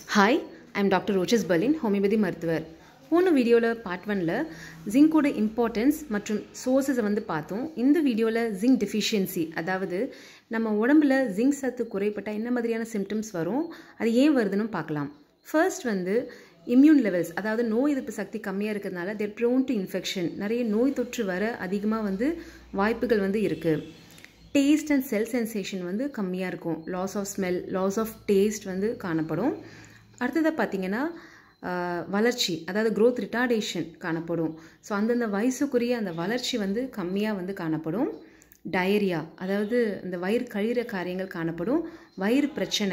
hi I'm doctor Roches Berlin homeopathy மருத்துவர் போன வீடியோவில் பார்ட் ஒனில் ஜிங்கோட இம்பார்ட்டன்ஸ் மற்றும் சோர்ஸஸை வந்து பார்த்தோம் இந்த வீடியோவில் ஜிங்க் டெஃபிஷியன்சி அதாவது நம்ம உடம்புல ஜிங்க் சத்து குறைப்பட்டால் என்ன மாதிரியான சிம்டம்ஸ் வரும் அது ஏன் வருதுன்னு பார்க்கலாம் ஃபர்ஸ்ட் வந்து இம்யூன் லெவல்ஸ் அதாவது நோய் எதிர்ப்பு சக்தி கம்மியாக இருக்கிறதுனால தேர் ப்ரோன் டு இன்ஃபெக்ஷன் நிறைய நோய் தொற்று வர அதிகமாக வந்து வாய்ப்புகள் வந்து இருக்குது டேஸ்ட் அண்ட் செல் சென்சேஷன் வந்து கம்மியாக இருக்கும் loss of smell loss of taste வந்து காணப்படும் அடுத்ததாக பார்த்தீங்கன்னா வளர்ச்சி அதாவது க்ரோத் ரிட்டார்டேஷன் காணப்படும் ஸோ அந்தந்த வயசுக்குரிய அந்த வளர்ச்சி வந்து கம்மியாக வந்து காணப்படும் டயரியா அதாவது இந்த வயிறு கழிகிற காரியங்கள் காணப்படும் வயிறு பிரச்சனை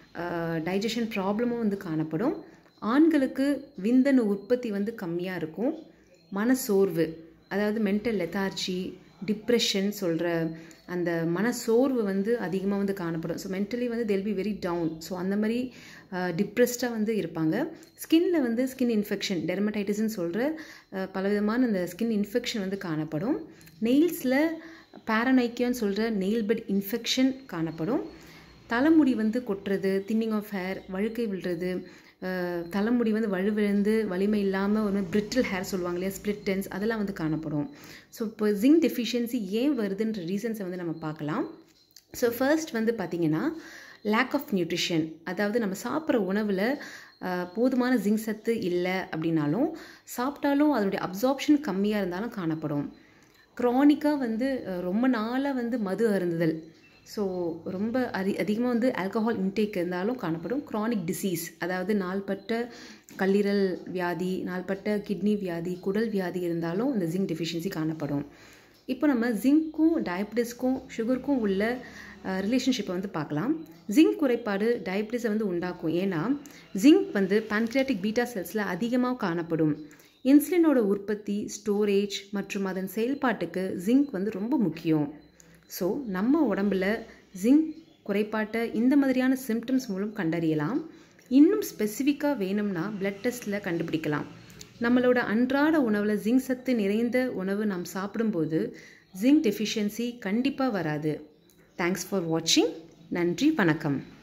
டைஜஷன் ப்ராப்ளமும் வந்து காணப்படும் ஆண்களுக்கு விந்தணு உற்பத்தி வந்து கம்மியாக இருக்கும் மனசோர்வு அதாவது மென்டல் லெத்தார்ஜி டிப்ரெஷன் சொல்கிற அந்த மனசோர்வு வந்து அதிகமாக வந்து காணப்படும் ஸோ மென்டலி வந்து தெல் பி வெரி டவுன் ஸோ அந்த மாதிரி டிப்ரெஸ்டாக வந்து இருப்பாங்க ஸ்கின்ல வந்து ஸ்கின் இன்ஃபெக்ஷன் டெர்மடைட்டிஸ்ன்னு சொல்கிற பலவிதமான அந்த ஸ்கின் இன்ஃபெக்ஷன் வந்து காணப்படும் நெயில்ஸில் பேரனைக்கியான்னு சொல்கிற நெயில் பெட் இன்ஃபெக்ஷன் காணப்படும் தலைமுடி வந்து கொட்டுறது தின்னிங் ஆஃப் ஹேர் வழுக்கை விழுறது தலைமுடி வந்து வலுவிழந்து வலிமை இல்லாமல் ஒரு பிரிட்டில் ஹேர் சொல்லுவாங்க இல்லையா ஸ்பிளிட் டென்ஸ் அதெல்லாம் வந்து காணப்படும் ஸோ இப்போ ஜிங்க் டெஃபிஷியன்சி ஏன் வருதுன்ற ரீசன்ஸை வந்து நம்ம பார்க்கலாம் ஸோ ஃபர்ஸ்ட் வந்து பார்த்திங்கன்னா லேக் ஆஃப் நியூட்ரிஷன் அதாவது நம்ம சாப்பிட்ற உணவில் போதுமான ஜிங்க் சத்து இல்லை அப்படின்னாலும் சாப்பிட்டாலும் அதனுடைய அப்சார்ப்ஷன் கம்மியாக இருந்தாலும் காணப்படும் க்ரானிக்காக வந்து ரொம்ப நாளாக வந்து மது அருந்துதல் ஸோ ரொம்ப அதி அதிகமாக வந்து ஆல்கஹால் இன்டேக் இருந்தாலும் காணப்படும் க்ரானிக் டிசீஸ் அதாவது நாள்பட்ட கல்லீரல் வியாதி நாள்பட்ட கிட்னி வியாதி குடல் வியாதி இருந்தாலும் இந்த ஜிங்க் டெஃபிஷியன்சி காணப்படும் இப்போ நம்ம ஜிங்க்கும் டயபிட்டிஸ்க்கும் சுகருக்கும் உள்ள ரிலேஷன்ஷிப்பை வந்து பார்க்கலாம் ஜிங்க் குறைபாடு டயபிட்டிஸை வந்து உண்டாக்கும் ஏன்னா ஜிங்க் வந்து பான்க்ரியாட்டிக் பீட்டா செல்ஸில் அதிகமாக காணப்படும் இன்சுலினோட உற்பத்தி ஸ்டோரேஜ் மற்றும் அதன் செயல்பாட்டுக்கு ஜிங்க் வந்து ரொம்ப முக்கியம் ஸோ நம்ம உடம்புல ஜிங்க் குறைபாட்டை இந்த மாதிரியான சிம்டம்ஸ் மூலம் கண்டறியலாம் இன்னும் ஸ்பெசிஃபிக்காக வேணும்னா பிளட் டெஸ்ட்டில் கண்டுபிடிக்கலாம் நம்மளோட அன்றாட உணவில் ஜிங்க் சத்து நிறைந்த உணவு நாம் சாப்பிடும்போது ஜிங்க் டெஃபிஷியன்சி கண்டிப்பாக வராது தேங்க்ஸ் ஃபார் வாட்சிங் நன்றி வணக்கம்